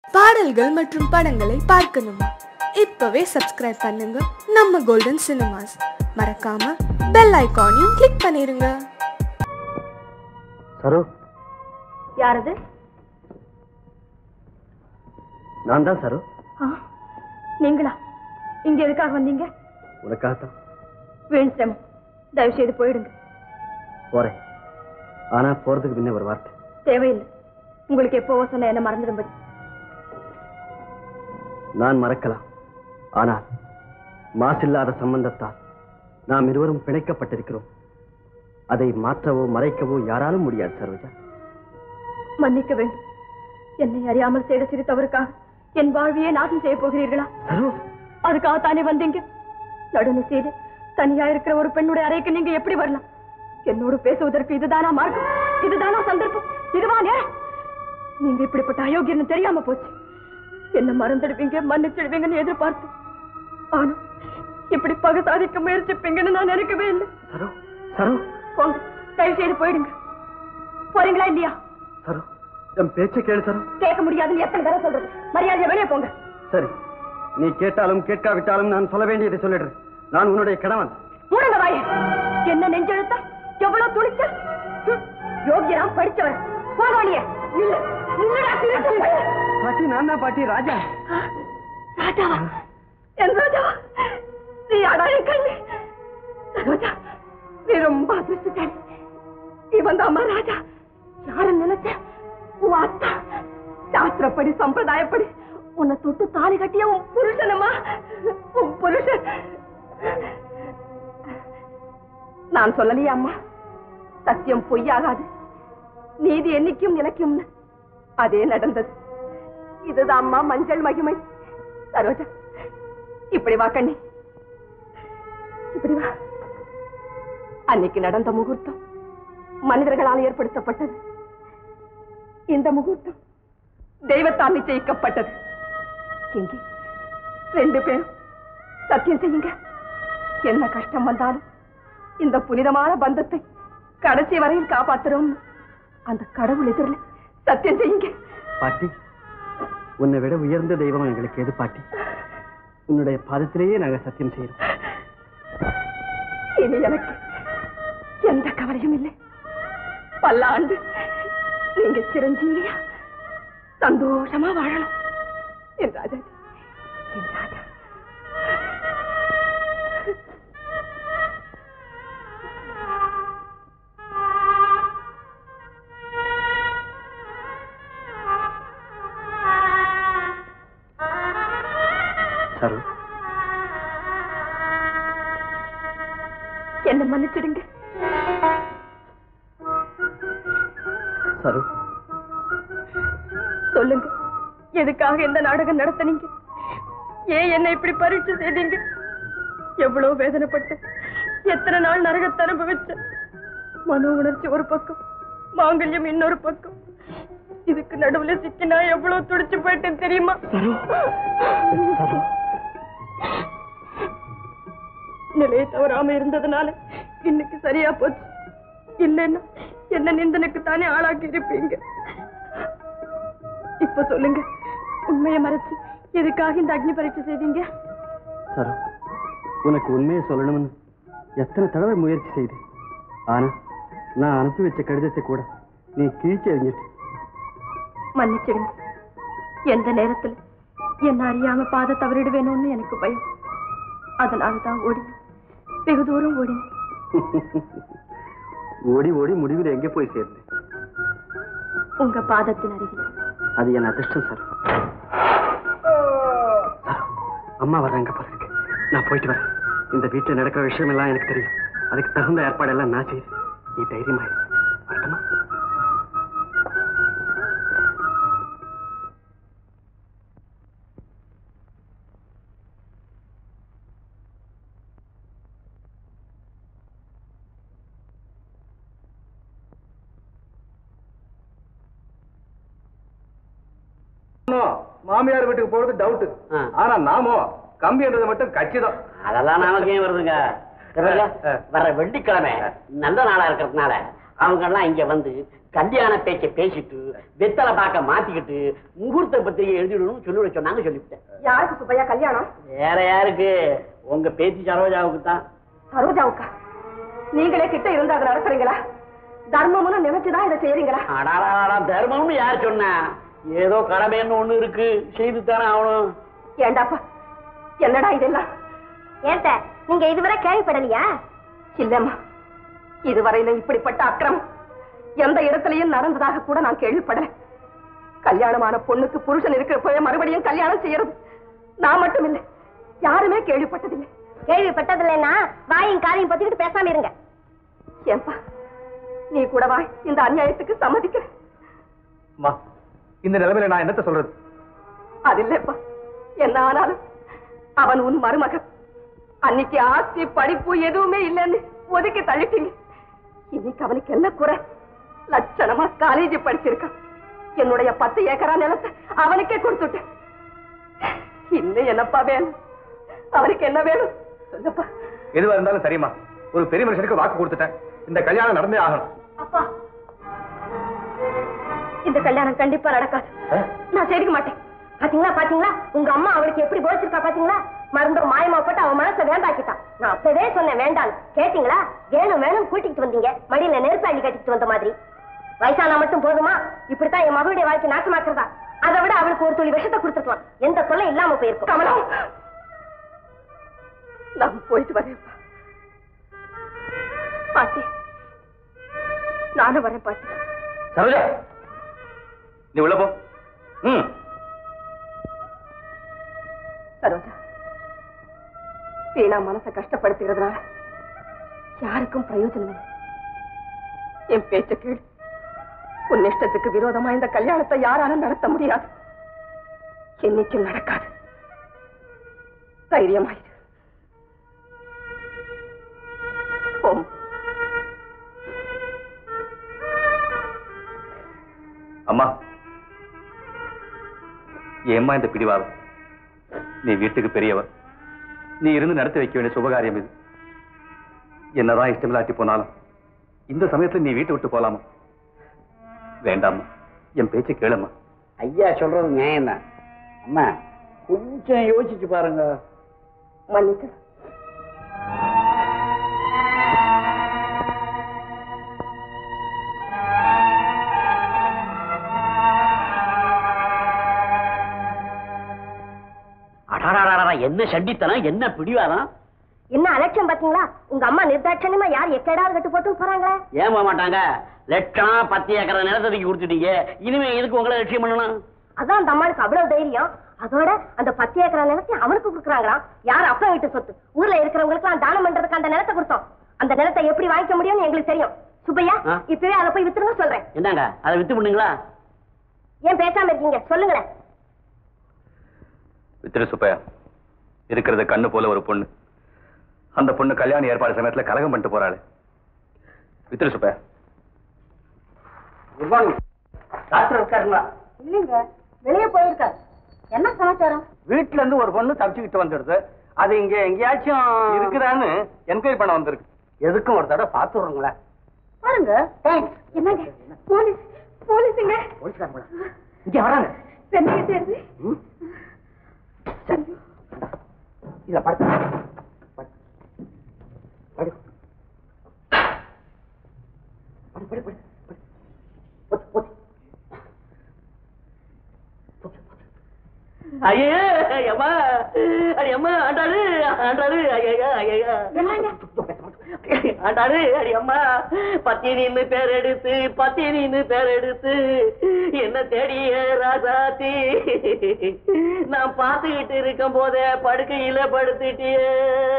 பாடல்கள் மற்றும் படங்களை பார்க்கணுமா இப்பவே சப்ஸ்கிரைப் பண்ணுங்க நம்ம கோல்டன் சினிமாஸ் மறக்காம பெல் ஐகானையும் கிளிக் பண்ணிருங்க சரோ யாரது நான் தான் சரோ ஆ, நீங்களா இங்க எதுக்காக வந்தீங்க உனக்காகத்தான் வீண் சிரமம் தயவு செய்து போயிடுங்க போறேன் ஆனா போறதுக்கு முன்ன ஒரு வார்த்தை தேவையில்லை உங்களுக்கு எப்போவோ சொன்ன என்ன மறந்துடும்படி நான் மறக்கலாம் ஆனால் மாசில்லாத சம்பந்தத்தால் நாம் இருவரும் பிணைக்கப்பட்டிருக்கிறோம் அதை மாற்றவோ மறைக்கவோ யாராலும் முடியாது சரோஜா மன்னிக்க வேண்டும் என்னை அறியாமல் செய்த சிறு தவறுக்காக என் வாழ்வையே நாசம் செய்ய போகிறீர்களா சரோ அதுக்காகத்தானே வந்தீங்க நடுநிசையில தனியா இருக்கிற ஒரு பெண்ணுடைய அறைக்கு நீங்க எப்படி வரலாம் என்னோடு பேசுவதற்கு இதுதானா மார்க்கம் இதுதானா சந்தர்ப்பம் இதுவா நேரம் நீங்க இப்படிப்பட்ட அயோக்கியன்னு தெரியாம போச்சு என்ன மறந்துடுவீங்க மன்னிச்சிடுவீங்கன்னு எதிர்பார்த்து ஆனா இப்படி பகை சாதிக்க முயற்சிப்பீங்கன்னு நான் நினைக்கவே இல்லை சரோ சரோ போங்க தயவு செய்து போயிடுங்க போறீங்களா இல்லையா சரோ என் பேச்சை கேளு சரோ கேட்க முடியாதுன்னு எத்தனை தடவை சொல்றது மரியாதையா வெளியே போங்க சரி நீ கேட்டாலும் கேட்காவிட்டாலும் நான் சொல்ல வேண்டியதை சொல்லிடுறேன் நான் உன்னுடைய கணவன் மூடுங்க வாய என்ன நெஞ்செழுத்தா எவ்வளவு துணிச்சல் ஹம், யோகியராம் படிச்சவர் போக வழியே நில்லு நில்லுடா திருட்டு பையன். பாட்டி நான் தான் பாட்டி ராஜா ராஜாவா என் ராஜாவா நீ அடாய கண்ணு ரோஜா நீ ரொம்ப அதிர்ஷ்டசாலி இவன் தான் ராஜா யாரு நினைச்ச உன் அத்தா சாஸ்திரப்படி சம்பிரதாயப்படி உன்னை தொட்டு தாலி கட்டிய உன் புருஷனம்மா உன் புருஷன் நான் சொல்லலையே அம்மா சத்தியம் பொய்யாகாது நீதி என்னைக்கும் நிலைக்கும்னு அதே நடந்தது இதுதான் அம்மா மஞ்சள் மகிமை சரோஜா இப்படி வா கண்ணி இப்படி வா அன்னைக்கு நடந்த முகூர்த்தம் மனிதர்களால் ஏற்படுத்தப்பட்டது இந்த முகூர்த்தம் தெய்வத்தால் நிச்சயிக்கப்பட்டது இங்கே ரெண்டு பேரும் சத்தியம் செய்யுங்க என்ன கஷ்டம் வந்தாலும் இந்த புனிதமான பந்தத்தை கடைசி வரையில் காப்பாத்துறோம் அந்த கடவுள் எதிரில் சத்தியம் செய்யுங்க பாட்டி உன்னை விட உயர்ந்த தெய்வம் எங்களுக்கு எது பாட்டி உன்னுடைய பாதத்திலேயே நாங்க சத்தியம் செய்யறோம் இனி எனக்கு எந்த கவலையும் இல்லை பல்லாண்டு நீங்க சிரஞ்சீவியா சந்தோஷமா வாழணும் என் ராஜா என் ராஜா சரு என்ன மன்னிச்சிடுங்க சரு சொல்லுங்க எதுக்காக இந்த நாடகம் நடத்துனீங்க ஏன் என்ன இப்படி பரீட்சை செய்தீங்க எவ்வளவு வேதனைப்பட்டு எத்தனை நாள் நரகத்தை அனுபவிச்ச மனோ உணர்ச்சி ஒரு பக்கம் மாங்கல்யம் இன்னொரு பக்கம் இதுக்கு நடுவுல சிக்கினா எவ்வளவு துடிச்சு போயிட்டேன் தெரியுமா சரு நிலையை தவறாம இருந்ததுனால இன்னைக்கு சரியா போச்சு இல்லைன்னா என்ன நிந்தனுக்கு தானே ஆளாக்கி இருப்பீங்க இப்ப சொல்லுங்க உண்மையை மறைச்சு எதுக்காக இந்த அக்னி பரீட்சை செய்தீங்க சரு உனக்கு உண்மையை சொல்லணும்னு எத்தனை தடவை முயற்சி செய்தேன் ஆனா நான் அனுப்பி வச்ச கடிதத்தை கூட நீ கிழிச்சு எறிஞ்சிட்ட மன்னிச்சிடுங்க எந்த நேரத்துல என்ன அறியாம பாத தவறிடுவேணும்னு எனக்கு பயம் அதனாலதான் ஓடினேன் வெகு தூரம் ஓடினேன் ஓடி ஓடி முடிவில் எங்கே போய் சேர்ந்தேன் உங்க பாதத்தின் அருகில் அது என் அதிர்ஷ்டம் சார் சார், அம்மா வர்றாங்க போல இருக்கு நான் போயிட்டு வரேன் இந்த வீட்டில் நடக்கிற விஷயம் எல்லாம் எனக்கு தெரியும் அதுக்கு தகுந்த ஏற்பாடெல்லாம் நான் செய்றேன் நீ தைரியமா இரு. வரட்டுமா மாமியார் வீட்டுக்கு போறது டவுட் ஆ. ஆனா நாமோ கம்பின்றது மட்டும் கச்சிதம் அதெல்லாம் நமக்கு ஏன் வருதுங்க தெரியுங்களா? ஆ. வர வெள்ளிக்கிழமை நல்ல நாளா இருக்கிறதுனால அவங்க எல்லாம் இங்க வந்து கல்யாண பேச்சை பேசிட்டு வெத்தலை பாக்க மாத்திக்கிட்டு முகூர்த்த பத்திரிகை எழுதிடணும்னு சொல்லிவிட சொன்னாங்க சொல்லிவிட்டேன் யாருக்கு சுப்பையா கல்யாணம் வேற யாருக்கு உங்க பேத்தி சரோஜாவுக்கு தான் சரோஜாவுக்கா நீங்களே கிட்ட இருந்து அதை நடத்துறீங்களா தர்மம்னு நினைச்சுதான் இதை செய்யறீங்களா அடாடா தர்மம்னு யார் சொன்னா ஏதோ கடமைன்னு ஒண்ணு இருக்கு செய்து தானே ஆகணும் ஏண்டாப்பா என்னடா இதெல்லாம் ஏன்ட்ட நீங்க இதுவரை கேள்விப்படலையா இல்லம்மா இதுவரையில இப்படிப்பட்ட அக்கிரமம் எந்த இடத்துலயும் நடந்ததாக கூட நான் கேள்விப்படல கல்யாணமான பொண்ணுக்கு புருஷன் இருக்கிறப்பவே மறுபடியும் கல்யாணம் செய்யறது நான் மட்டும் இல்லை யாருமே கேள்விப்பட்டதில்லை கேள்விப்பட்டதில்லைன்னா வாயும் காதையும் பத்திக்கிட்டு பேசாம இருங்க ஏன்பா நீ கூட வா இந்த அநியாயத்துக்கு சம்மதிக்கிற அம்மா இந்த நிலைமையில நான் என்னத்த சொல்றது அது இல்லப்பா என்ன ஆனாலும் அவன் உன் மருமகன் அன்னைக்கு ஆஸ்தி படிப்பு எதுவுமே இல்லைன்னு ஒதுக்கி தள்ளிட்டீங்க இன்னைக்கு அவனுக்கு என்ன குறை லட்சணமா காலேஜ் படிச்சிருக்கான் என்னுடைய பத்து ஏக்கரா நிலத்தை அவனுக்கே கொடுத்துட்டேன் இன்னும் என்னப்பா வேணும் அவனுக்கு என்ன வேணும் சொல்லப்பா எதுவா இருந்தாலும் சரிம்மா ஒரு பெரிய மனுஷனுக்கு வாக்கு கொடுத்துட்டேன் இந்த கல்யாணம் நடந்தே ஆகணும் அப்பா இந்த கல்யாணம் கண்டிப்பா நடக்காது நான் செய்திக்க மாட்டேன் பாத்தீங்களா பாத்தீங்களா உங்க அம்மா அவளுக்கு எப்படி போச்சிருக்கா பாத்தீங்களா மருந்து மாயமா போட்டு அவன் மனசை வேண்டாக்கிட்டான் நான் அப்பவே சொன்னேன் வேண்டாம் கேட்டீங்களா வேணும் வேணும் கூட்டிட்டு வந்தீங்க மடியில நெருப்பாளி கட்டிட்டு வந்த மாதிரி வயசானா மட்டும் போதுமா இப்படித்தான் என் மகளுடைய வாழ்க்கை நாசமாக்குறதா அதை விட அவளுக்கு ஒரு துளி விஷத்தை கொடுத்துருக்கலாம் எந்த தொல்லை இல்லாம போயிருக்கும் கமலம் நான் போயிட்டு வரேன்ப்பா பாட்டி நானும் வரேன் பாட்டி சரோஜா நீ உள்ள போ ம் சரோஜா வீணா மனசை கஷ்டப்படுத்துகிறதுனால யாருக்கும் பிரயோஜனம் இல்லை என் பேச்ச கீழ் உன் இஷ்டத்துக்கு விரோதமா இந்த கல்யாணத்தை யாராலும் நடத்த முடியாது என்னைக்கும் நடக்காது தைரியமாயிரு போம் அம்மா ஏம்மா இந்த பிடிவாதம் நீ வீட்டுக்கு பெரியவர் நீ இருந்து நடத்தி வைக்க வேண்டிய சுபகாரியம் இது என்னதான் இஷ்டமில்லாட்டி போனாலும் இந்த சமயத்துல நீ வீட்டை விட்டு போலாமா வேண்டாம்மா என் பேச்சை கேளும்மா ஐயா சொல்றது நியாயம் தான் அம்மா கொஞ்சம் யோசிச்சு பாருங்க மன்னிக்க அடாடாடா என்ன சண்டித்தனம் என்ன பிடிவாதம் என்ன அலட்சியம் பாத்தீங்களா உங்க அம்மா நிர்தாட்சணியமா யார் எக்கேடாவது கட்டு போட்டு போறாங்களே ஏன் போக மாட்டாங்க லட்சணம் பத்து ஏக்கரை நிலத்தடிக்கு கொடுத்துட்டீங்க இனிமே எதுக்கு உங்களை லட்சியம் பண்ணணும் அதான் அந்த அம்மாளுக்கு அவ்வளவு தைரியம் அதோட அந்த பத்து ஏக்கரா நிலத்தை அவனுக்கு கொடுக்குறாங்களாம் யார் அப்பா வீட்டு சொத்து ஊர்ல இருக்கிறவங்களுக்கு தானம் பண்றதுக்கு அந்த நிலத்தை கொடுத்தோம் அந்த நிலத்தை எப்படி வாங்கிக்க முடியும்னு எங்களுக்கு தெரியும் சுப்பையா ஆ? இப்பவே அதை போய் வித்துருங்க சொல்றேன் என்னங்க அதை வித்து பண்ணுங்களா ஏன் பேசாம இருக்கீங்க சொல்லுங்களேன் வித்திரு சுப்பையா இருக்கிறது கண்ணு போல ஒரு பொண்ணு அந்த பொண்ணு கல்யாண ஏற்பாடு சமயத்துல கலகம் பண்ணிட்டு போறாளு வித்திரு சுப்பையா குட் மார்னிங் டாக்டர் இருக்காருங்களா இல்லைங்க வெளியே போயிருக்காரு என்ன சமாச்சாரம் வீட்டுல இருந்து ஒரு பொண்ணு தப்பிச்சுக்கிட்டு வந்துடுது அது இங்க எங்கேயாச்சும் இருக்குதான்னு என்கொயரி பண்ண வந்திருக்கு எதுக்கும் ஒரு தடவை பார்த்து விடுங்களேன் பாருங்க என்னங்க போலீஸ் போலீஸுங்க இங்க வராங்க சென்னையை சேர்ந்து இத படுத்து படு. படு. படு, படு, படு, படு. போச்சு, போச்சு. ஐயே அம்மா அடி அம்மா ஆண்டாரு ஆண்டாரு ஐயா ஐயா ஆண்டாரு அடி அம்மா பத்தினின்னு பேர் எடுத்து பத்தினின்னு பேர் எடுத்து என்ன தேடிய ராசாத்தி நான் பார்த்துக்கிட்டு இருக்கும் போதே படுக்கையில படுத்துட்டியே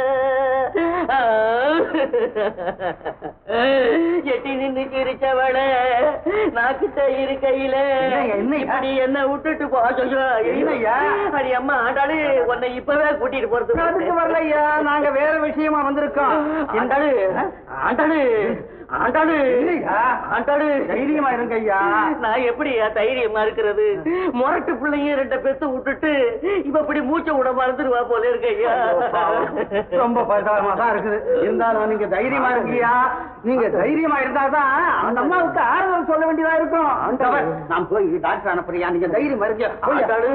எட்டி நின்னு சிரிச்சவள நான் கிட்ட இருக்கையில என்னய்யா, என்னய்யா? இப்படி என்ன விட்டுட்டு போ ஐயோ, ஐயோ. என்னய்யா? அடி அம்மா ஆண்டாளு உன்னை இப்பவே கூட்டிட்டு போறது அதுக்கு வரலையா நாங்க வேற விஷயமா வந்திருக்கோம் இந்த ஆண்டாளு ஆண்டாளு ஆண்டாளு இல்லையா? ஆண்டாளு தைரியமா இருங்க ஐயா நான் எப்படியா தைரியமா இருக்கிறது முரட்டு பிள்ளைங்க ரெண்ட பெத்து விட்டுட்டு இவ இப்படி மூச்சை விட மறந்துடுவா போல இருக்கு ஐயா ரொம்ப பரிதாபமா தான் இருக்குது இருந்தாலும் நீங்க தைரியமா இருக்கீயா நீங்க தைரியமா இருந்தாதான் அந்த அம்மாவுக்கு ஆறுதல் சொல்ல வேண்டியதா இருக்கும் ஆண்டவர், நான் போய் டாக்டர் அனுப்புறியா நீங்க தைரியமா இருக்கியா ஆண்டாளு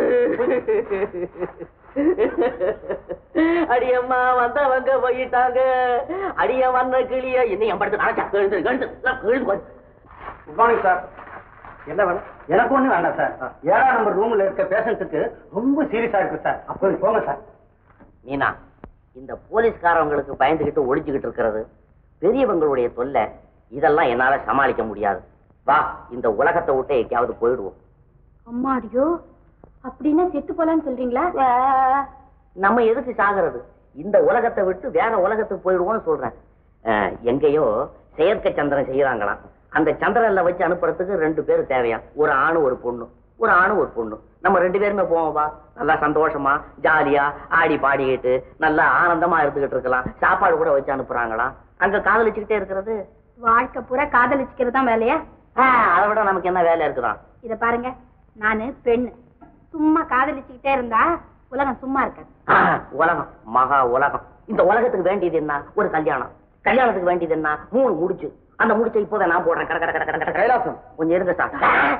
அடியம்மா வந்தவங்க போயிட்டாங்க அடிய வந்த கிளிய என்ன என் படுத்து நினைச்சா கழுந்து கழுந்து கழுந்து குட் மார்னிங் சார் என்ன வேணும் எனக்கு ஒண்ணு வேண்டாம் சார் ஏழாம் நம்பர் ரூம்ல இருக்க பேஷண்ட்டுக்கு ரொம்ப சீரியஸா இருக்கு சார் அப்போ போங்க சார் மீனா இந்த போலீஸ்காரவங்களுக்கு பயந்துகிட்டு ஒளிஞ்சுகிட்டு இருக்கிறது பெரியவங்களுடைய தொல்லை இதெல்லாம் என்னால சமாளிக்க முடியாது வா இந்த உலகத்தை விட்டு எங்கேயாவது போயிடுவோம் அம்மாடியோ அப்படின்னா செத்து போலான்னு சொல்றீங்களா நம்ம எதுக்கு சாகிறது இந்த உலகத்தை விட்டு வேற உலகத்துக்கு போயிடுவோம்னு சொல்றேன் அஹ், எங்கேயோ செயற்கை சந்திரன் செய்யறாங்களாம் அந்த சந்திரன்ல வச்சு அனுப்புறதுக்கு ரெண்டு பேர் தேவையா ஒரு ஆணு ஒரு பொண்ணு ஒரு ஆணு ஒரு பொண்ணு நம்ம ரெண்டு பேருமே போவோம் வா நல்லா சந்தோஷமா ஜாலியா ஆடி பாடிக்கிட்டு நல்லா ஆனந்தமா இருந்துகிட்டு இருக்கலாம் சாப்பாடு கூட வச்சு அனுப்புறாங்களாம் அங்க காதலிச்சுக்கிட்டே இருக்கிறது வாழ்க்கை பூரா காதலிச்சுக்கிறது தான் வேலையா ஆஹ், அதை விட நமக்கு என்ன வேலை இருக்குதான் இத பாருங்க நானு பெண்ணு சும்மா காதலிச்சுக்கிட்டே இருந்தா உலகம் சும்மா இருக்காது ஆஹ், உலகம் மகா உலகம் இந்த உலகத்துக்கு வேண்டியது என்ன ஒரு கல்யாணம் கல்யாணத்துக்கு வேண்டியது என்ன மூணு முடிச்சு அந்த முடிச்ச இப்போதான் நான் போடுறேன் கட கட கட கட கட கட. கைலாசம் கொஞ்சம் இருங்க சார்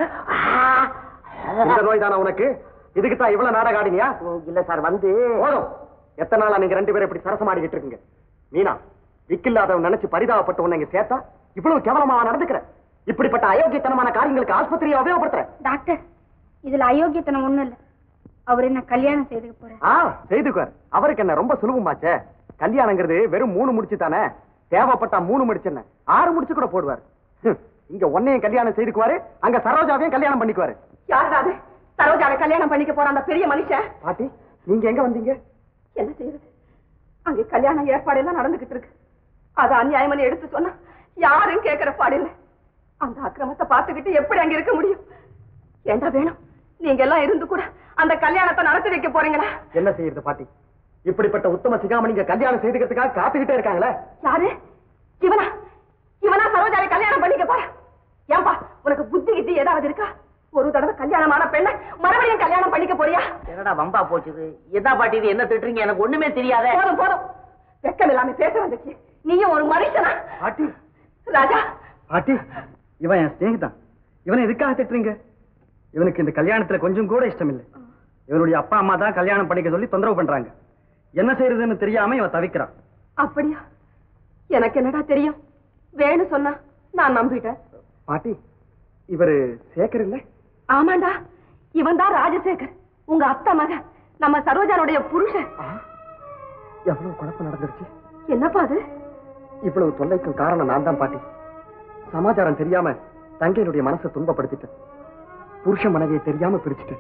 இந்த நோய் தானே உனக்கு இதுக்கு தான் இவ்வளவு நாடகம் ஆடினியா இல்ல சார் வந்து போதும் எத்தனை நாளா நீங்க ரெண்டு பேரும் இப்படி சரசமாடிக்கிட்டு இருக்கீங்க மீனா விக்கில்லாதவன் நினைச்சு பரிதாபப்பட்டு உன்னை இங்க சேர்த்தா இவ்வளவு கேவலமா நடந்துக்கிற இப்படிப்பட்ட அயோக்கியத்தனமான காரியங்களுக்கு ஆஸ்பத்திரியை உபயோகப்படுத்துற டாக்டர் இதுல அயோக்கியத்தனம் ஒண்ணும் இல்ல அவர் என்ன கல்யாணம் செய்துக்க போறாரு ஆ செய்துக்கார் அவருக்கு என்ன ரொம்ப சுலபமாச்சே கல்யாணங்கிறது வெறும் மூணு முடிச்சு தானே தேவைப்பட்டா மூணு முடிச்சு என்ன ஆறு முடிச்சு கூட போடுவார் ஹம், இங்க ஒன்னையும் கல்யாணம் செய்துக்குவாரு அங்க சரோஜாவையும் கல்யாணம் பண்ணிக்குவாரு யாருடாது சரோஜாவை கல்யாணம் பண்ணிக்க போற அந்த பெரிய மனுஷன் பாட்டி நீங்க எங்க வந்தீங்க என்ன செய்யுது அங்க கல்யாண ஏற்பாடு எல்லாம் நடந்துகிட்டு இருக்கு அது அநியாயமனு எடுத்து சொன்னா யாரும் கேட்கிற பாடில்லை அந்த அக்கிரமத்தை பார்த்துக்கிட்டு எப்படி அங்க இருக்க முடியும் ஏண்டா வேணும் நீங்க எல்லாம் இருந்து கூட அந்த கல்யாணத்தை நடத்தி வைக்க போறீங்களா என்ன செய்யறது பாட்டி இப்படிப்பட்ட உத்தம சிகாமணிங்க கல்யாணம் செய்துக்கிறதுக்காக காத்துக்கிட்டே இருக்காங்களே யாரு இவனா இவனா சரோஜாவை கல்யாணம் பண்ணிக்க போற ஏன்பா உனக்கு புத்தி கித்தி ஏதாவது இருக்கா ஒரு தடவை கல்யாணமான பெண்ணை மறுபடியும் கல்யாணம் பண்ணிக்க போறியா என்னடா வம்பா போச்சுது எதா பாட்டி இது என்ன திட்டுறீங்க எனக்கு ஒண்ணுமே தெரியாதே போதும் போதும் வெக்கம் இல்லாம பேச வந்துச்சு நீயும் ஒரு மனுஷனா பாட்டி ராஜா பாட்டி இவன் என் ஸ்நேகிதான் இவனை எதுக்காக திட்டுறீங்க இவனுக்கு இந்த கல்யாணத்துல கொஞ்சம் கூட இஷ்டம் இல்லை இவனுடைய அப்பா அம்மா தான் கல்யாணம் பண்ணிக்க சொல்லி தொந்தரவு பண்றாங்க என்ன செய்யறதுன்னு தெரியாம இவன் தவிக்கிறான் அப்படியா எனக்கு என்னடா தெரியும் வேணு சொன்னா நான் நம்பிட்டேன் பாட்டி இவரு சேகர் இல்ல ஆமாண்டா இவன் தான் ராஜசேகர் உங்க அத்தை மகன் நம்ம சரோஜானுடைய புருஷன் எவ்வளவு குழப்பம் நடந்துருச்சு என்னப்பா அது இவ்வளவு தொல்லைக்கு காரணம் நான் தான் பாட்டி சமாச்சாரம் தெரியாம தங்கையினுடைய மனசை துன்பப்படுத்திட்டேன் புருஷன் மனைவியை தெரியாம பிரிச்சுட்டேன்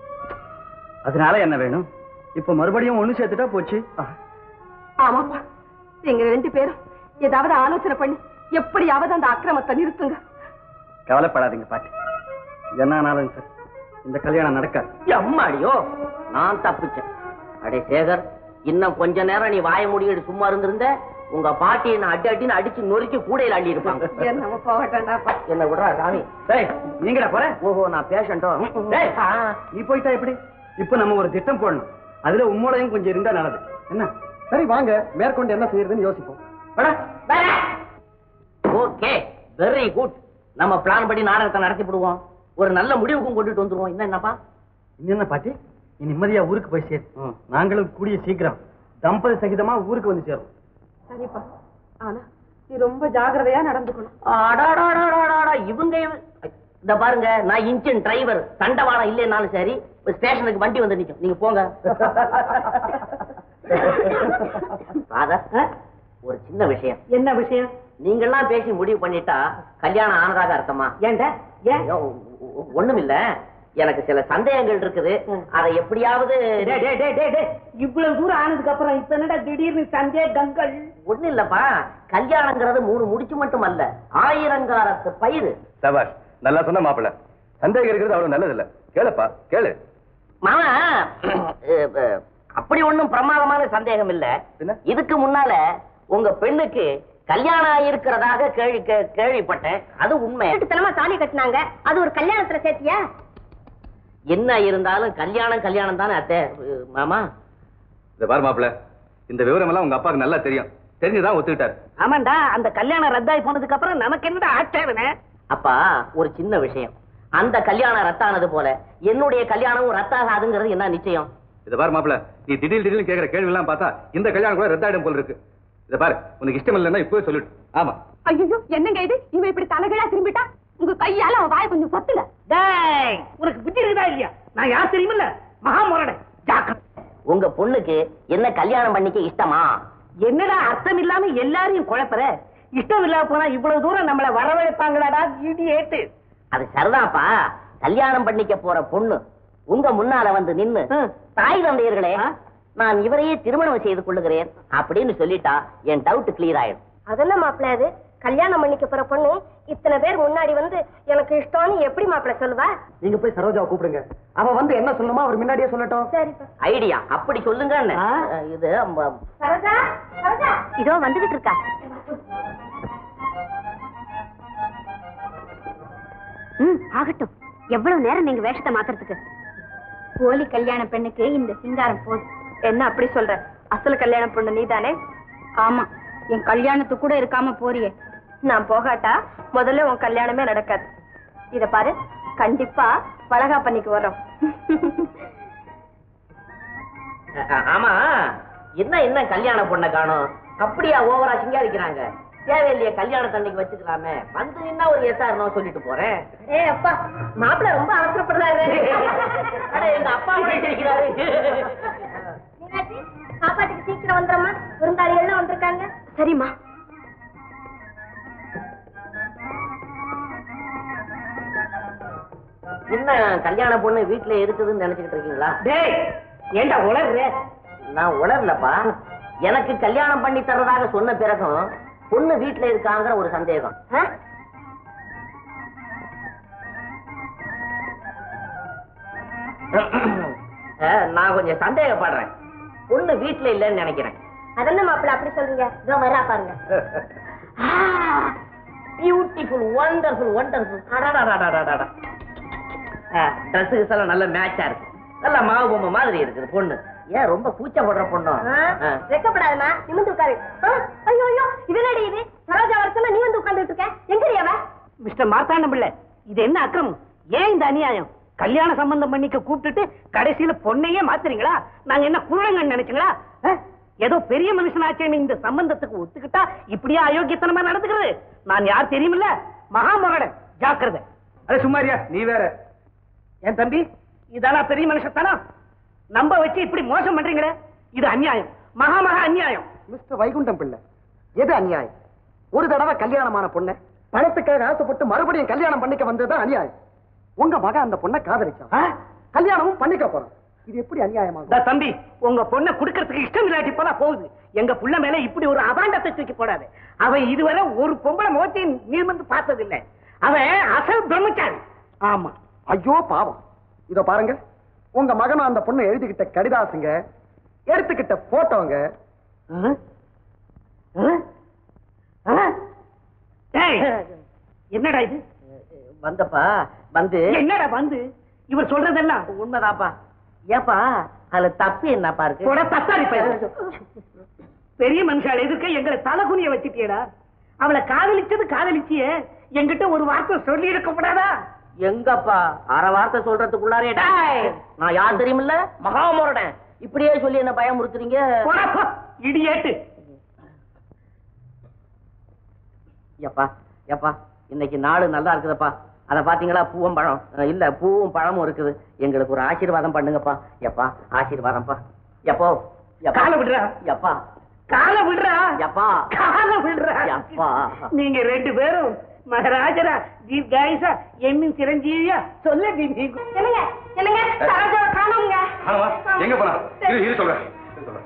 அதனால என்ன வேணும் இப்ப மறுபடியும் ஒண்ணு சேர்த்துட்டா போச்சு ஆமாப்பா நீங்க ரெண்டு பேரும் ஏதாவது ஆலோசனை பண்ணி எப்படியாவது அந்த அக்கிரமத்தை நிறுத்துங்க கவலைப்படாதீங்க பாட்டி என்ன ஆனாலும் சார் இந்த கல்யாணம் நடக்காது அம்மாடியோ நான் தப்பிச்சேன் அடே சேகர் இன்னும் கொஞ்ச நேரம் நீ வாய முடிக்கிட்டு சும்மா இருந்திருந்த உங்க பாட்டியை நான் அடி அடின்னு அடிச்சு நொறுக்கி கூடையில அள்ளி இருப்பாங்க என்னமோ போகட்டாண்டாப்பா என்ன விடுறா சாமி டேய் நீங்கடா போற ஓஹோ நான் பேஷண்ட்டும் டேய், நீ போயிட்டா எப்படி இப்ப நம்ம ஒரு திட்டம் போடணும் அதுல உம்மோடையும் கொஞ்சம் இருந்தா நல்லது என்ன சரி வாங்க மேற்கொண்டு என்ன செய்யறதுன்னு யோசிப்போம் ஓகே வெரி குட் நம்ம பிளான் படி நாடகத்தை நடத்தி விடுவோம் ஒரு நல்ல முடிவுக்கும் கொண்டுட்டு வந்துருவோம் என்ன என்னப்பா என்ன பாட்டி நீ நிம்மதியா ஊருக்கு போய் சேர் ம். நாங்களும் கூடிய சீக்கிரம் தம்பதி சகிதமா ஊருக்கு வந்து சேரும் சரிப்பா ஆனா நீ ரொம்ப ஜாக்கிரதையா நடந்துக்கணும் அடாடாடாடாடா, இவங்க இவ- இந்த பாருங்க நான் இன்ஜின் டிரைவர் தண்டவாளம் இல்லைனாலும் சரி ஸ்டேஷனுக்கு வண்டி வந்து நிக்கும் நீங்க போங்க Father, ஒரு சின்ன விஷயம் என்ன விஷயம் நீங்கெல்லாம் பேசி முடிவு பண்ணிட்டா கல்யாணம் ஆனதாக அர்த்தமா ஏண்ட ஏன் ஐயோ, ஒ- ஒண்ணும் இல்ல எனக்கு சில சந்தேகங்கள் இருக்குது அதை எப்படியாவது இவ்வளவு தூரம் ஆனதுக்கு அப்புறம் இப்ப என்னடா திடீர்னு சந்தேகங்கள் ஒண்ணு இல்லப்பா கல்யாணங்கிறது மூணு முடிச்சு மட்டும் அல்ல ஆயிரங்காரத்து பயிர் சபாஷ் நல்லா சொன்ன மாப்பிள்ள சந்தேகம் இருக்கிறது அவ்வளவு நல்லது இல்ல கேளுப்பா கேளு மாமா அஹ், அஹ், அப்படி ஒண்ணும் பிரமாதமான சந்தேகம் இல்ல என்ன? இதுக்கு முன்னால உங்க பெண்ணுக்கு கல்யாணம் ஆயிருக்கிறதாக கேள்வி கே- கேள்விப்பட்டேன் அது உண்மை திருட்டுத்தனமா தாலி கட்டினாங்க அது ஒரு கல்யாணத்துல சேர்த்தியா என்ன இருந்தாலும் கல்யாணம் கல்யாணம் தானே அத்தை அஹ், மாமா இந்த பாரு மாப்பிள இந்த விவரம் எல்லாம் உங்க அப்பாவுக்கு நல்லா தெரியும் தெரிஞ்சுதான் ஒத்துக்கிட்டாரு ஆமாண்டா அந்த கல்யாணம் ரத்தாய் போனதுக்கு அப்புறம் நமக்கு என்னடா ஆட்சேபனை அப்பா ஒரு சின்ன விஷயம் அந்த கல்யாணம் ரத்தானது போல என்னுடைய கல்யாணமும் ரத்தாகாதுங்கிறது என்ன நிச்சயம் இத பாரு மாப்பிள நீ திடீர் திடீர்னு கேக்குற கேள்வி எல்லாம் பார்த்தா இந்த கல்யாணம் கூட ரத்தாயிடும் போல இருக்கு இத பாரு உனக்கு இஷ்டம் இல்லைன்னா இப்பவே சொல்லிடு ஆமா ஐயோ என்னங்க இது இவன் இப்படி தலைகீழா திரும்பிட்டா உங்க கையால அவன் வாய கொஞ்சம் பொத்துங்க டேய் உனக்கு புத்தி இருக்குதா இல்லையா நான் யார் தெரியுமில்ல மகாமுரடை ஜாக்கிரதை உங்க பொண்ணுக்கு என்ன கல்யாணம் பண்ணிக்க இஷ்டமா என்னடா அர்த்தம் இல்லாம எல்லாரையும் குழப்பற இஷ்டம் இல்லாம போனா இவ்வளவு தூரம் நம்மள வரவழைப்பாங்களாடா இடியேட்டு அது சரிதான்ப்பா கல்யாணம் பண்ணிக்க போற பொண்ணு உங்க முன்னால வந்து நின்னு தாய் தந்தையர்களே நான் இவரையே திருமணம் செய்து கொள்ளுகிறேன் அப்படின்னு சொல்லிட்டா என் டவுட் கிளியர் ஆயிடும் அதெல்லாம் மாப்பிள்ள அது கல்யாணம் பண்ணிக்க போற பொண்ணு இத்தனை பேர் முன்னாடி வந்து எனக்கு இஷ்டம்னு எப்படி மாப்பிள்ள சொல்லுவா நீங்க போய் சரோஜாவை கூப்பிடுங்க அவ வந்து என்ன சொல்லணுமோ அவர் முன்னாடியே சொல்லட்டும் சரிப்பா ஐடியா அப்படி சொல்லுங்க இது ம- சரோஜா சரோஜா இதோ வந்துகிட்டு இருக்கா ம் ஆகட்டும் எவ்வளவு நேரம் நீங்க வேஷத்தை மாத்துறதுக்கு போலி கல்யாண பெண்ணுக்கு இந்த சிங்காரம் போதும் என்ன அப்படி சொல்ற அசல் கல்யாண பொண்ணு நீதானே ஆமா என் கல்யாணத்துக்கு கூட இருக்காம போறியே நான் போகாட்டா முதல்ல உன் கல்யாணமே நடக்காது இத பாரு கண்டிப்பா வளகா பண்ணிக்கு வரோம் அ- ஆமா என்ன என்ன கல்யாண பொண்ணை காணும் அப்படியா ஓவரா சிங்காரிக்கிறாங்க தேவையில்லையே கல்யாண தண்ணிக்கு வச்சுக்கலாமே வந்து என்ன ஒரு எஸ்ஆர் நோ சொல்லிட்டு போறேன் ஏ அப்பா மாப்பிள்ள ரொம்ப அவசரப்படுறாரு அட, எங்க அப்பா பேசிருக்கிறாரு மீனாட்சி சாப்பாட்டுக்கு சீக்கிரம் வந்துடும்மா விருந்தாளி எல்லாம் வந்திருக்காங்க சரிம்மா என்ன கல்யாண பொண்ணு வீட்டுல இருக்குதுன்னு நினைச்சுக்கிட்டு இருக்கீங்களா டேய் ஏண்டா உளர்ற நான் உணரலப்பா எனக்கு கல்யாணம் பண்ணி தர்றதாக சொன்ன பிறகும் பொண்ணு வீட்டுல இருக்காங்கிற ஒரு சந்தேகம் ஆ? அஹ், நான் கொஞ்சம் சந்தேகப்படுறேன் பொண்ணு வீட்டுல இல்லைன்னு நினைக்கிறேன் அதென்ன மாப்பிள்ள அப்படி சொல்றீங்க இதோ வரா பாருங்க பியூட்டிஃபுல் வண்டர்ஃபுல் வண்டர்ஃபுல் ட்ரெஸ் எல்லாம் நல்ல மேட்சா இருக்கு நல்ல மாவு பொம்மை மாதிரி இருக்குது பொண்ணு ஏன் ரொம்ப கூச்சப்படுற பொண்ணும் ஆ, வெக்கப்படாதம்மா நிமிந்து உட்காரு ஆ, ஐயோ ஐயோ இது என்னடி இது சரோஜா வர சொன்னா நீ வந்து உட்கார்ந்துட்டு இருக்க எங்கடி அவ மிஸ்டர் மார்த்தாண்டம் பிள்ளை இது என்ன அக்கிரமம் ஏன் இந்த அநியாயம் கல்யாண சம்பந்தம் பண்ணிக்க கூப்பிட்டுட்டு கடைசியில பொண்ணையே மாத்துறீங்களா நாங்க என்ன குருடங்கன்னு நினைச்சீங்களா அஹ்? ஏதோ பெரிய மனுஷனாச்சேன்னு இந்த சம்பந்தத்துக்கு ஒத்துக்கிட்டா இப்படியே அயோக்கியத்தனமா நடந்துக்கிறது நான் யார் தெரியுமில்ல மகாமுரடன் ஜாக்கிரதை அட சும்மாரியா நீ வேற என் தம்பி இதெல்லாம் பெரிய மனுஷத்தானா நம்ப வச்சு இப்படி மோசம் பண்றீங்களே இது அநியாயம் மகா மகா அநியாயம் மிஸ்டர் வைகுண்டம் பிள்ளை எது அநியாயம் ஒரு தடவை கல்யாணமான பொண்ணை பணத்துக்காக ஆசைப்பட்டு மறுபடியும் கல்யாணம் பண்ணிக்க வந்ததுதான் அநியாயம் உங்க மகன் அந்த பொண்ணை காதலிச்சான் ஆ? கல்யாணமும் பண்ணிக்க போறான் இது எப்படி அநியாயமாகும் இந்த தம்பி உங்க பொண்ணை குடுக்கறதுக்கு இஷ்டம் இல்லாட்டி போனா போகுது எங்க புள்ள மேல இப்படி ஒரு அபாண்டத்தை தூக்கி போடாது அவன் இதுவரை ஒரு பொம்பளை முகத்தை நிமிர்ந்து பார்த்தது இல்ல அவன் அசல் பிரம்மச்சாரி ஆமா ஐயோ பாவம் இதோ பாருங்க உங்க மகனும் அந்த பொண்ணு எழுதிக்கிட்ட கடிதாசுங்க எடுத்துக்கிட்ட போட்டோங்க ஆ? ஆ? ஆ? டேய், என்னடா இது வந்தப்பா வந்து என்னடா வந்து இவர் சொல்றதெல்லாம் உண்மைதாப்பா ஏப்பா அதுல தப்பு என்னப்பா இருக்கு போடா, தத்தாரி பையன். பெரிய மனுஷால எதிர்க்க எங்களை தலகுனிய வச்சுட்டியடா அவளை காதலிச்சது காதலிச்சியே என்கிட்ட ஒரு வார்த்தை சொல்லி இருக்க கூடாதா எங்கப்பா அரை வார்த்தை சொல்றதுக்குள்ளாரே டேய், நான் யார் தெரியுமில்ல மகாமுரடன் இப்படியே சொல்லி என்ன பயமுறுத்துறீங்க போடா, போ, இடியேட்டு எப்பா எப்பா இன்னைக்கு நாடு நல்லா இருக்குதுப்பா அத பாத்தீங்களா பூவும் பழம் அஹ், இல்ல பூவும் பழமும் இருக்குது எங்களுக்கு ஒரு ஆசீர்வாதம் பண்ணுங்கப்பா எப்பா ஆசீர்வாதம்ப்பா எப்போ எப்பா. காலை விடுறா. எப்பா காலை விடுறா எப்பா காலை விடுறா எப்பா. நீங்க ரெண்டு பேரும் மகாராஜரா தீர்காயுசா என்னும் சிரஞ்சீவியா சொல்ல நீங்க என்னங்க என்னங்க சரோஜாவை காணோங்க ஆமா எங்க போனா இரு இரு சொல்றேன் இரு சொல்றேன்.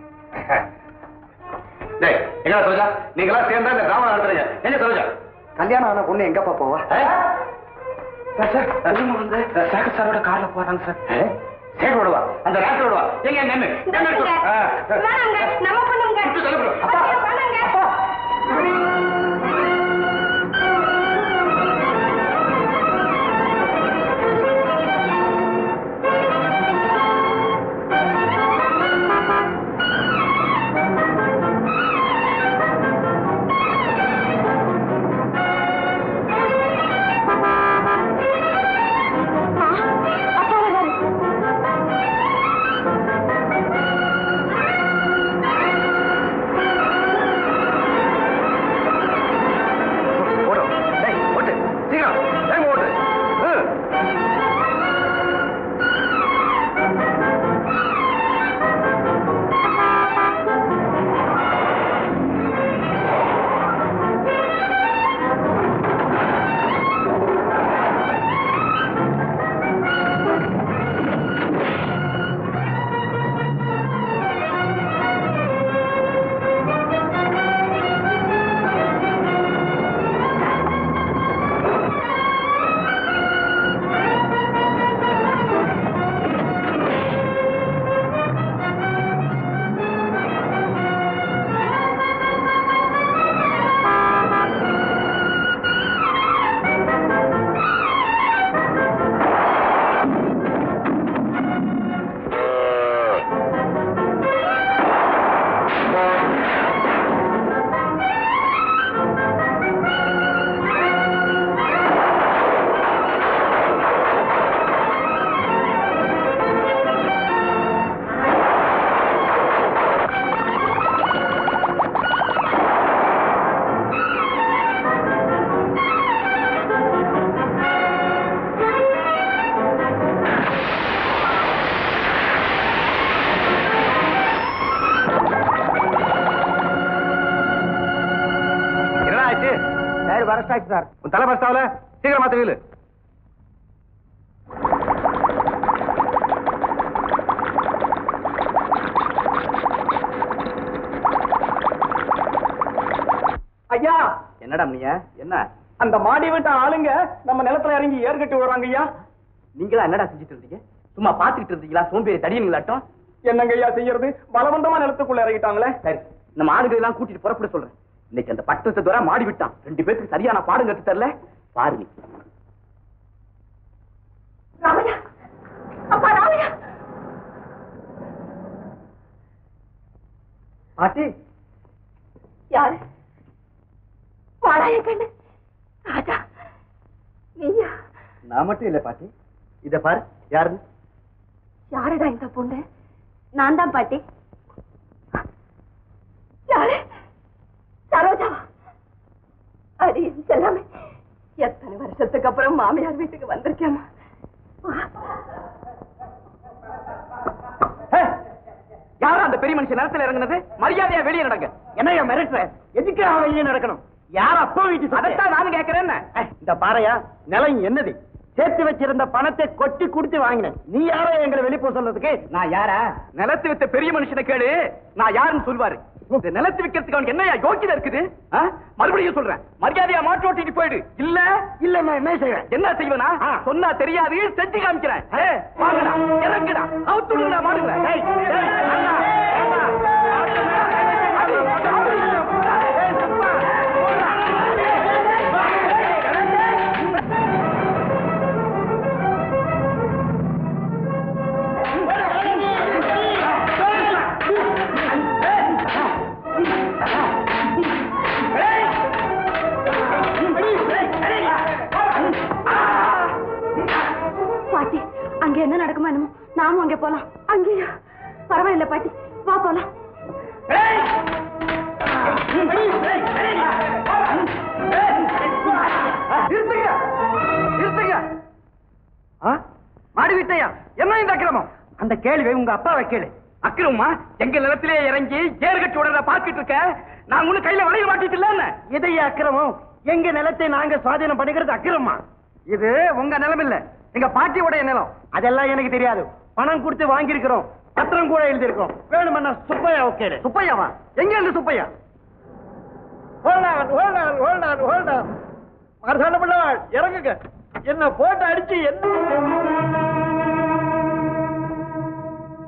டேய் எங்க சரோஜா நீங்களா சேர்ந்தா இந்த டிராமா நடத்துறீங்க எங்க சரோஜா கல்யாணம் ஆன பொண்ணு எங்கப்பா போவா சார் சார் வந்து சேகர் சாரோட கார்ல போறாங்க சார் சேகரோட வா அந்த ராசலோட வா எங்க நின்னு நின்னு வேணாங்க. ஆ. வேணாங்க. நம்ம பண்ணுங்க. விட்டு தள்ளு bro. அப்பா. ஐயோ, வேணாங்க. ஓடு டேய் ஓட்டு சீக்கிரம் வேகமா ஓட்டு ம். என்னடா ஆச்சு டயர் வரஸ்டாச்சு சார் உன் தலை பஸ்டாவல சீக்கிரம் மாத்த வீலு ஐயா என்னடா நீங்க என்ன அந்த மாடி வீட்டு ஆளுங்க நம்ம நிலத்துல இறங்கி ஏர் கட்டி வர்றாங்க ஐயா நீங்களா என்னடா செஞ்சுட்டு இருந்தீங்க சும்மா பாத்துக்கிட்டு இருந்தீங்களா சோம்பேறி தடியீங்களாட்டம் என்னங்க ஐயா செய்யறது பலவந்தமா நிலத்துக்குள்ள இறங்கிட்டாங்களே சரி நம்ம ஆளுங்களை எல்லாம் கூட்டிட்டு புறப்பட சொல்றேன் இன்னைக்கு அந்த பட்டத்தை துறை மாடி விட்டான் ரெண்டு பேருக்கு சரியான பாடம் கத்து தரல பாரு நீ ராமையா அப்பா ராமையா பாட்டி யாரு வாடாய கண்ணு ராஜா நீயா நான் மட்டும் இல்ல பாட்டி இத பாரு யாருன்னு யாருடா இந்த பொண்ணு நான் தான் பாட்டி யாரு சரோஜாவா அடி செல்லாமே எத்தனை வருஷத்துக்கு அப்புறம் மாமியார் வீட்டுக்கு வந்திருக்கேமா யாரா அந்த பெரிய மனுஷன் நிலத்துல இறங்குனது மரியாதையா வெளியே நடங்க என்னையா மிரட்டுற எதுக்கு அவன் வெளியே நடக்கணும் யார் அப்பா வீட்டு அதைத்தான் நானும் கேட்கிறேன் இந்த பாறையா நிலம் என்னது சேர்த்து வச்சிருந்த பணத்தை கொட்டி கொடுத்து வாங்கினேன் நீ யாரோ எங்களை வெளிப்போ சொல்றதுக்கு நான் யாரா நிலத்து வித்த பெரிய மனுஷனை கேளு நான் யாருன்னு சொல்வாரு இந்த நிலத்து விக்கிறதுக்கு அவனுக்கு என்னையா யோக்கியதை இருக்குது ஆ? மறுபடியும் சொல்றேன் மரியாதையா மாட்டு ஓட்டிட்டு போயிடு இல்ல இல்ல நான் என்ன செய்வேன் என்ன செய்வனா ஆ. சொன்னா தெரியாது செஞ்சு காமிக்கிறேன் ஏ, வாங்கடா இறங்குடா அவுத்துடுங்கடா மாடுங்க டேய், டேய், அண்ணா, அண்ணா. பாட்டி அங்க என்ன நடக்குமா என்னமோ நாமும் அங்க போலாம் அங்கேயா பரவாயில்ல பாட்டி வா போலாம் நிறுத்துங்க நிறுத்துங்க ஆ? மாடி விட்டையா என்ன இந்த அக்கிரமம் அந்த கேள்வி உங்க அப்பாவை கேளு அக்கிரமா எங்க நிலத்திலே இறங்கி ஏறு கட்டி விடுறத பாத்துட்டு இருக்க நான் ஒண்ணு கையில வளைய மாட்டிட்டு இல்ல இதைய அக்கிரமம் எங்க நிலத்தை நாங்க சுவாதீனம் பண்ணிக்கிறது அக்கிரமா இது உங்க நிலம் இல்ல எங்க பாட்டியோடைய நிலம் அதெல்லாம் எனக்கு தெரியாது பணம் கொடுத்து வாங்கியிருக்கிறோம் பத்திரம் கூட எழுதியிருக்கோம் வேணுமண்ணா சுப்பையா கேளு சுப்பையாவா எங்க இருந்து Subbaiah hold on hold on hold on hold on மரசான பிள்ளாள் இறங்குங்க என்ன போட்டு அடிச்சு என்ன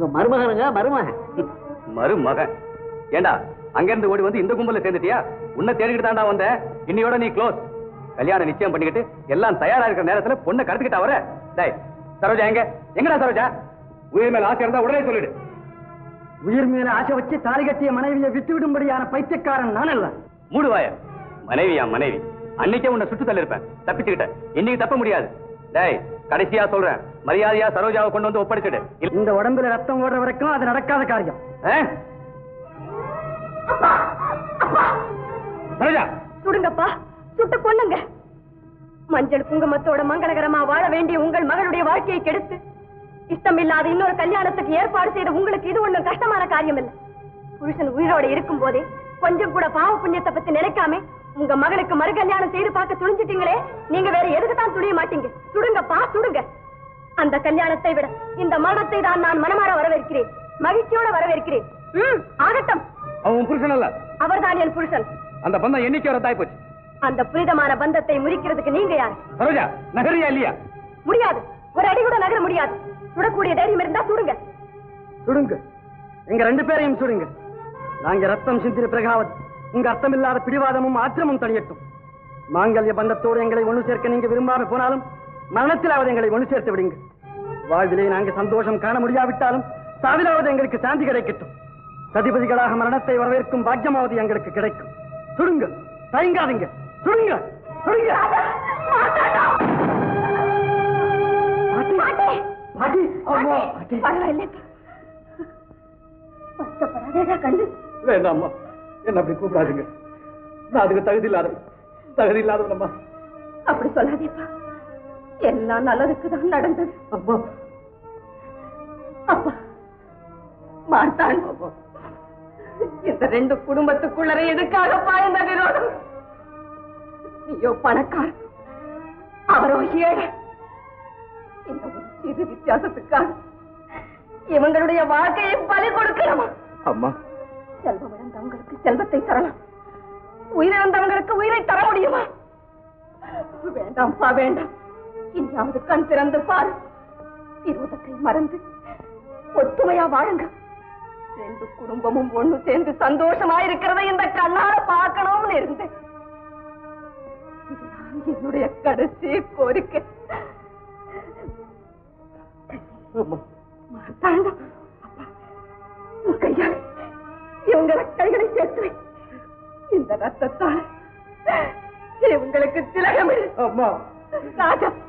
மருமகனுங்க மருமகன் மருமகன் ஏண்டா அங்க இருந்து ஓடி வந்து இந்த கும்பல சேர்ந்துட்டியா உன்னை தேடிக்கிட்டு தாண்டா வந்தேன் இன்னையோட நீ க்ளோஸ் கல்யாணம் நிச்சயம் பண்ணிக்கிட்டு எல்லாம் தயாரா இருக்கிற நேரத்துல பொண்ணை கடத்திக்கிட்டா வர டேய் சரோஜா எங்க எங்கடா சரோஜா உயிர் மேல ஆசை இருந்தா உடனே சொல்லிடு உயிர் மேல ஆசை வச்சு தாலி கட்டிய மனைவியை விட்டு விடும்படியான பைத்தியக்காரன் நான் அல்ல மூடுவாய மனைவியா மனைவி அன்னைக்கே உன்னை சுட்டு தள்ளிருப்பேன் தப்பிச்சுக்கிட்ட இன்னைக்கு தப்ப முடியாது டேய் கடைசியா சொல்றேன் மரியாதையா சரோஜாவை கொண்டு வந்து ஒப்படைச்சிடு இல்ல- இந்த உடம்புல ரத்தம் ஓடுற வரைக்கும் அது நடக்காத காரியம் ஆ? சரோஜா சுடுங்கப்பா சுட்டு கொல்லுங்க மஞ்சள் குங்குமத்தோட மங்களகரமா வாழ வேண்டிய உங்கள் மகளுடைய வாழ்க்கையை கெடுத்து இஷ்டமில்லாத இன்னொரு கல்யாணத்துக்கு ஏற்பாடு செய்த உங்களுக்கு இது ஒண்ணும் கஷ்டமான காரியம் இல்ல புருஷன் உயிரோட இருக்கும் போதே கொஞ்சம் கூட பாவ புண்ணியத்தை பத்தி நினைக்காம உங்க மகளுக்கு மறு கல்யாணம் செய்து பார்க்க துணிஞ்சிட்டீங்களே நீங்க வேற எதுக்கு தான் துணிய மாட்டீங்க சுடுங்கப்பா சுடுங்க அந்த கல்யாணத்தை விட இந்த மரணத்தை தான் நான் மனமாற வரவேற்கிறேன் மகிழ்ச்சியோட வரவேற்கிறேன் ம் ஆகட்டும் அவன் உன் புருஷன் அல்ல அவர்தான் என் புருஷன் அந்த பந்தம் என்னைக்கு ரத்தாய் போச்சு அந்த புனிதமான பந்தத்தை முறிக்கிறதுக்கு நீங்க யார் சரோஜா நகரியா இல்லையா முடியாது ஒரு அடி கூட நகர முடியாது சுடக்கூடிய தைரியம் இருந்தா சுடுங்க சுடுங்க எங்க ரெண்டு பேரையும் சுடுங்க நாங்க ரத்தம் சிந்தின பிறகாவது உங்க அர்த்தமில்லாத பிடிவாதமும் ஆத்திரமும் தணியட்டும் மாங்கல்ய பந்தத்தோடு எங்களை ஒண்ணு சேர்க்க நீங்க விரும்பாம போனாலும் மரணத்திலாவது எங்களை ஒண்ணு சேர்த்து விடுங்க வாழ்விலே நாங்க சந்தோஷம் காண முடியாவிட்டாலும் சாவிலாவது எங்களுக்கு சாந்தி கிடைக்கட்டும் சதிபதிகளாக மரணத்தை வரவேற்கும் பாக்கியமாவது எங்களுக்கு கிடைக்கும் சுடுங்க தயங்காதீங்க சுடுங்க சுடுங்க பாட்டி பாட்டி அம்மா பாட்டி பரவாயில்ல வருத்தப்படாதேடா கண்டு வேண்டாம்மா என்ன அப்படி கூப்பிடாதீங்க நான் அதுக்கு தகுதி இல்லாதவன் தகுதி இல்லாதவனம்மா அப்படி சொல்லாதேப்பா எல்லாம் நல்லதுக்கு தான் நடந்தது அம்மா அப்பா மாட்டான் இந்த ரெண்டு குடும்பத்துக்குள்ளரை எதுக்காக பாய்ந்த விரோதம் நீயோ பணக்காரன் அவரோ ஏழை இந்த ஒரு சிறு வித்தியாசத்துக்காக இவங்களுடைய வாழ்க்கையை பலி கொடுக்கலாமா அம்மா செல்வம் இழந்தவங்களுக்கு செல்வத்தை தரலாம் உயிரிழந்தவங்களுக்கு உயிரை தர முடியுமா வேண்டாம்ப்பா வேண்டாம் இனியாவது கண் திறந்து பாரு விரோதத்தை மறந்து ஒத்துமையா வாழுங்க ரெண்டு குடும்பமும் ஒண்ணு சேர்ந்து சந்தோஷமா இருக்கிறத இந்த கண்ணால பார்க்கணும்னு இருந்தேன் இதுதான் என்னுடைய கடைசி கோரிக்கை மார்த்தாண்டம் அப்பா, உன் கையால இவங்களை கைகளை சேர்த்து வை. இந்த ரத்தத்தால் இவங்களுக்கு திலகமிடு அம்மா ராஜா